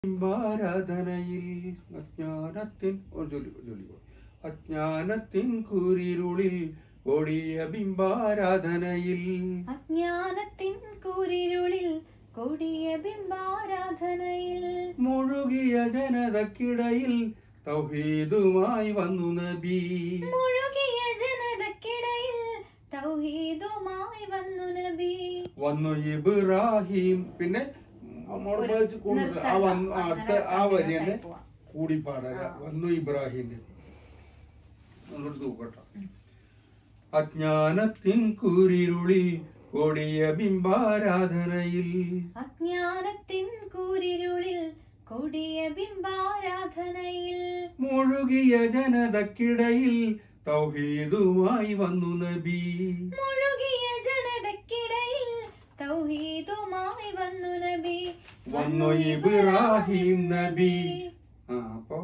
ആരാധനയിൽ അജ്ഞാനത്തിൻ ഒരു ജോലി ഒരു ജോലി കൂടി. അജ്ഞാനത്തിൻ കൂരിരുളിൽ ഓടിയ ബിംബാരാധനയിൽ അജ്ഞാനത്തിൻ കൂരിരുളിൽ കൊടിയ ബിംബാരാധനയിൽ മുഴുകിയ ജനതക്കിടയിൽ തൗഹീദുമായി വന്നു നബി മുഴുകിയ ജനതക്കിടയിൽ തൗഹീദുമായി വന്നു നബി വന്നു ഇബ്രാഹിം പിന്നെ മോള് വെച്ച് കൊണ്ടുവരും. ആ വന്നു ആ അടുത്ത ആ വരി തന്നെ കൂടി പാടാൻ വന്നു ഇബ്രാഹിമിന്റെ ഒന്നുകൂടി തൂക്കട്ടോ അജ്ഞാനത്തിൻ കൂരിരുളിൽ കൊടിയ ബിംബാരാധനയിൽ അജ്ഞാനത്തിൻ കൂരിരുളിൽ കൊടിയ ബിംബാരാധനയിൽ മുഴുകിയ ജനതക്കിടയിൽ തൗഹീദുമായി വന്നു നബി മുഴുകിയ ജനതക്കിടയിൽ തൗഹീദുമായി വന്നു നബി വന്നു ഇബ്രാഹിം നബി ആ അപ്പൊ